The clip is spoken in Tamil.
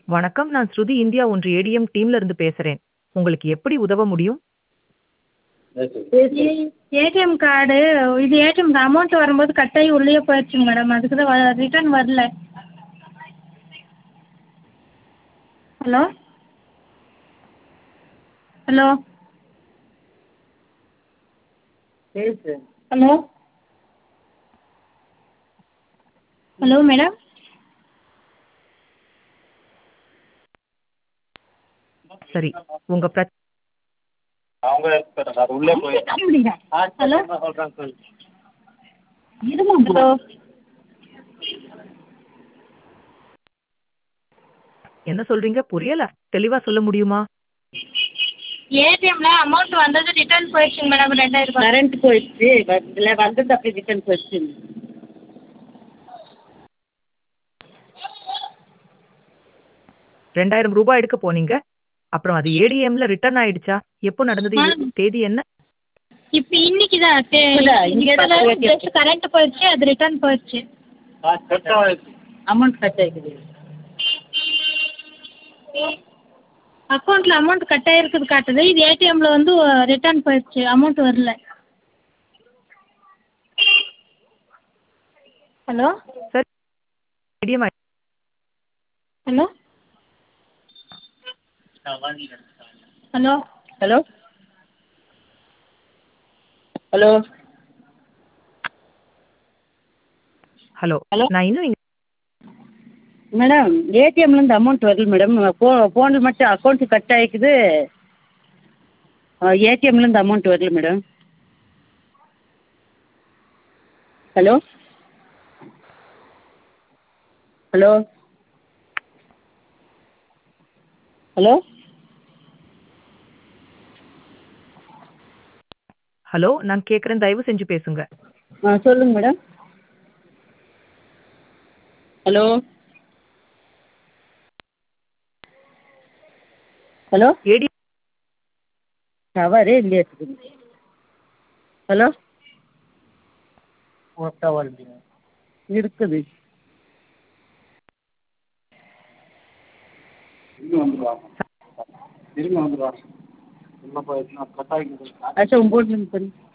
வணக்கம் நான் ஸ்ருதி இந்தியா ஒன்று ஏடிஎம் டீம்ல இருந்து பேசுறேன் உங்களுக்கு எப்படி உதவ முடியும் ஏடிஎம் கார்டு இது ஏடிஎம் அமௌண்ட் வரும்போது கட் ஆகி உள்ளேயே போயிடுச்சுங்க மேடம் அதுக்கு தான் ரிட்டர்ன் வரல hello hello hello hello madam சரி உங்க பிரச்சனை அவங்க அது உள்ளே போய் ஹலோ சொல்கிறாங்க சொல்லு ஹலோ என்ன சொல்றீங்க புரியல தெளிவா சொல்ல முடியுமா ஏடிஎம்ல அமௌண்ட் வந்தது ரிட்டர்ன் போயிடுச்சுங்க மேடம் ரெண்டாயிரம் ரூபாய் கரண்ட் போயிடுச்சு இதில் வந்தது அப்படியே ரிட்டர்ன் போயிடுச்சு ரெண்டாயிரம் ரூபாய் எடுக்க போனீங்க அப்புறம் அது ஏடிஎம்ல ரிட்டர்ன் ஆயிடுச்சா எப்போ நடந்தது இது? தேதி என்ன இப்போ இன்னைக்கு தான் இப்பதான், இங்கே தான் போயிடுச்சு. ஜஸ்ட் கரண்ட் போயிடுச்சு அது ரிட்டர்ன் போயிடுச்சு அமௌண்ட் கட் ஆகிக்குது அக்கௌண்ட்ல அமௌண்ட் கட் ஆயிருக்குது காட்டுது இது ஏடிஎம்ல வந்து ரிட்டர்ன் போயிடுச்சு அமௌண்ட் வரல ஹலோ சரி ATM hello hello hello hello hello Hello? நான் இன்னும் இங்க- மேடம் ஏடிஎம்லேருந்து அமௌண்ட் வரல மேடம் ஃபோ ஃபோனில் மட்டும் அக்கௌண்ட்டு கட் ஆகிக்குது ஏடிஎம்லேருந்து அமௌண்ட் வரல madam hello hello hello hello நான் கேக்குறேன் தயவு செஞ்சு பேசுங்க ஆ சொல்லுங்கள் மேடம் ஹலோ ஹலோ ஏடி டவரே இல்லையா இருக்குது ஹலோ டவர் இருக்குது திரும்பி வந்துடுவாங்க திரும்பி வந்துடுவாங்க உள்ள போயிடுச்சுன்னா கட் ஆகிடுது அச்சா உங்கள் போட்டு பண்ணி